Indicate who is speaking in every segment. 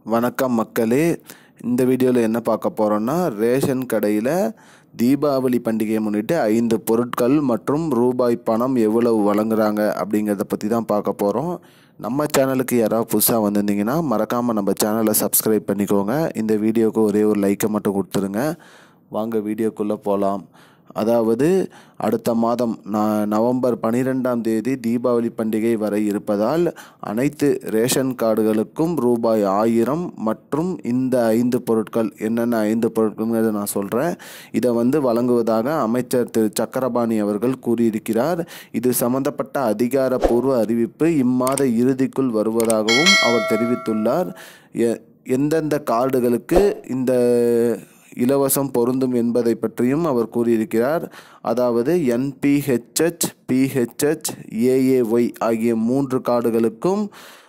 Speaker 1: வணக்கம் மக்களே இந்த வீடியோவில் என்ன பார்க்க போகிறோன்னா ரேஷன் கடையில் தீபாவளி பண்டிகையை முன்னிட்டு ஐந்து பொருட்கள் மற்றும் ரூபாய் பணம் எவ்வளவு வழங்குறாங்க அப்படிங்கிறத பற்றி தான் பார்க்க போகிறோம் நம்ம சேனலுக்கு யாராவது புதுசாக வந்திருந்தீங்கன்னா மறக்காமல் நம்ம சேனலை சப்ஸ்கிரைப் பண்ணிக்கோங்க இந்த வீடியோவுக்கு ஒரே ஒரு லைக்கை மட்டும் கொடுத்துருங்க வாங்க வீடியோக்குள்ளே போகலாம் அதாவது அடுத்த மாதம் ந- நவம்பர் பனிரெண்டாம் தேதி தீபாவளி பண்டிகை வரை இருப்பதால் அனைத்து ரேஷன் கார்டுகளுக்கும் ரூபாய் ஆயிரம் மற்றும் இந்த ஐந்து பொருட்கள் என்னென்ன ஐந்து பொருட்கள்ங்கிறத நான் சொல்கிறேன் இதை வந்து வழங்குவதாக அமைச்சர் திரு சக்கரபாணி அவர்கள் கூறியிருக்கிறார் இது சம்பந்தப்பட்ட அதிகாரப்பூர்வ அறிவிப்பு இம்மாத இறுதிக்குள் வருவதாகவும் அவர் தெரிவித்துள்ளார் எ- எந்தெந்த கார்டுகளுக்கு இந்த இலவசம் பொருந்தும் என்பதை பற்றியும் அவர் கூறியிருக்கிறார் அதாவது என்பிஹெச்ஹெச் பிஹெச்ஹெச் ஏஏஒய் ஆகிய மூன்று கார்டுகளுக்கும்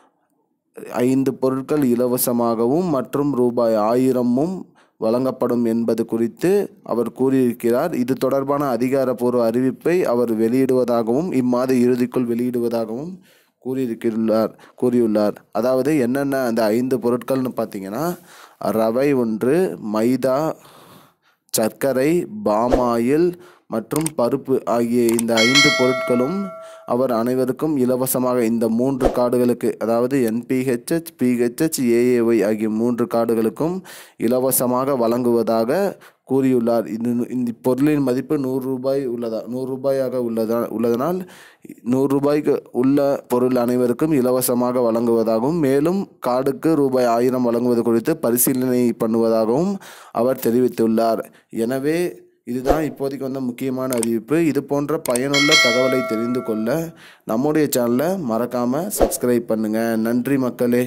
Speaker 1: ஐந்து பொருட்கள் இலவசமாகவும் மற்றும் ரூபாய் ஆயிரமும் வழங்கப்படும் என்பது குறித்து அவர் கூறியிருக்கிறார் இது தொடர்பான அதிகாரப்பூர்வ அறிவிப்பை அவர் வெளியிடுவதாகவும் இம்மாத இறுதிக்குள் வெளியிடுவதாகவும் கூறியிருக்கிறார் கூறியுள்ளார் அதாவது என்னென்ன அந்த ஐந்து பொருட்கள்னு பார்த்தீங்கன்னா ரவை ஒன்று மைதா சர்க்கரை பாமாயில் மற்றும் பருப்பு ஆகிய இந்த ஐந்து பொருட்களும் அவர் அனைவருக்கும் இலவசமாக இந்த மூன்று கார்டுகளுக்கு அதாவது என்பிஹெச்ஹெச் பிஹெச்ஹெச் ஏஏஒய் ஆகிய மூன்று கார்டுகளுக்கும் இலவசமாக வழங்குவதாக கூறியுள்ளார் இது இந்த பொருளின் மதிப்பு நூறு ரூபாய் உள்ளதா நூறு ரூபாயாக உள்ளதா உள்ளதனால் நூறு ரூபாய்க்கு உள்ள பொருள் அனைவருக்கும் இலவசமாக வழங்குவதாகவும் மேலும் கார்டுக்கு ரூபாய் ஆயிரம் வழங்குவது குறித்து பரிசீலனை பண்ணுவதாகவும் அவர் தெரிவித்துள்ளார் எனவே இதுதான் இப்போதைக்கு வந்த முக்கியமான அறிவிப்பு இது போன்ற பயனுள்ள தகவலை தெரிந்து கொள்ள நம்முடைய சேனலை மறக்காமல் சப்ஸ்கிரைப் பண்ணுங்கள் நன்றி மக்களே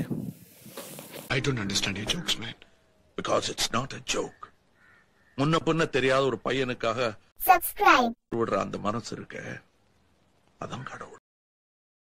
Speaker 2: I don't understand your jokes, man.
Speaker 3: because it's not a joke முன்ன பின்ன தெரியாத ஒரு பையனுக்காக
Speaker 4: subscribe
Speaker 3: விடுற அந்த மனசு இருக்க அதான் கடவுள்